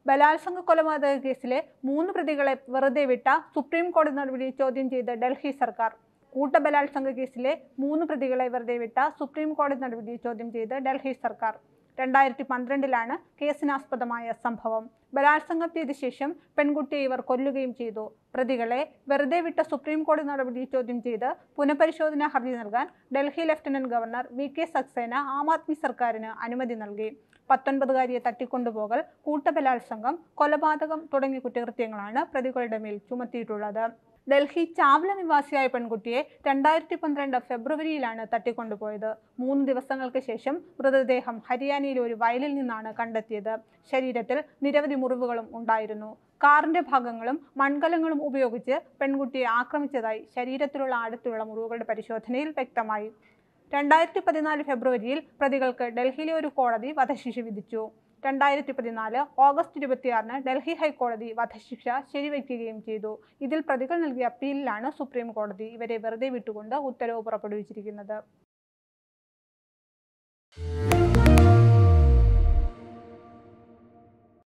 ബലാത്സംഗ കൊലപാതക കേസിലെ മൂന്ന് പ്രതികളെ വെറുതെ വിട്ട സുപ്രീം കോടതി നടപടി ചോദ്യം ചെയ്ത് ഡൽഹി സർക്കാർ കൂട്ടബലാത്സംഗ കേസിലെ മൂന്ന് പ്രതികളെ വെറുതെ വിട്ട സുപ്രീം കോടതി നടപടി ചോദ്യം ചെയ്ത് ഡൽഹി സർക്കാർ രണ്ടായിരത്തി പന്ത്രണ്ടിലാണ് കേസിനാസ്പദമായ സംഭവം ബലാത്സംഗം ചെയ്ത ശേഷം പെൺകുട്ടിയെ ഇവർ കൊല്ലുകയും ചെയ്തു പ്രതികളെ വെറുതെ വിട്ട സുപ്രീം കോടതി നടപടി ചോദ്യം ചെയ്ത് പുനഃപരിശോധനാ ഹർജി നൽകാൻ Delhi lieutenant governor V K Saxena Aam Aadmi സർക്കാരിന് അനുമതി നൽകി പത്തൊൻപതുകാരിയെ തട്ടിക്കൊണ്ടുപോകൽ കൂട്ടബലാത്സംഗം കൊലപാതകം തുടങ്ങിയ കുറ്റകൃത്യങ്ങളാണ് പ്രതികളുടെ മേൽ ചുമത്തിയിട്ടുള്ളത് ഡൽഹി ചാവല നിവാസിയായ പെൺകുട്ടിയെ രണ്ടായിരത്തി പന്ത്രണ്ട് ഫെബ്രുവരിയിലാണ് തട്ടിക്കൊണ്ടുപോയത് മൂന്ന് ദിവസങ്ങൾക്ക് ശേഷം മൃതദേഹം ഹരിയാനയിലെ ഒരു വയലിൽ നിന്നാണ് കണ്ടെത്തിയത് ശരീരത്തിൽ നിരവധി മുറിവുകളും ഉണ്ടായിരുന്നു കാറിന്റെ ഭാഗങ്ങളും മൺകലങ്ങളും ഉപയോഗിച്ച് പെൺകുട്ടിയെ ആക്രമിച്ചതായി ശരീരത്തിലുള്ള അടുത്തുള്ള മുറിവുകളുടെ പരിശോധനയിൽ വ്യക്തമായി രണ്ടായിരത്തി പതിനാല് ഫെബ്രുവരിയിൽ പ്രതികൾക്ക് ഡൽഹിയിലെ ഒരു കോടതി വധശിക്ഷ വിധിച്ചു രണ്ടായിരത്തി പതിനാല് ഓഗസ്റ്റ് ഇരുപത്തിയാറിന് ഡൽഹി ഹൈക്കോടതി വധശിക്ഷ ശരിവയ്ക്കുകയും ചെയ്തു ഇതിൽ പ്രതികൾ നൽകിയ അപ്പീലിലാണ് സുപ്രീം കോടതി ഇവരെ വെറുതെ വിട്ടുകൊണ്ട് ഉത്തരവ് പുറപ്പെടുവിച്ചിരിക്കുന്നത്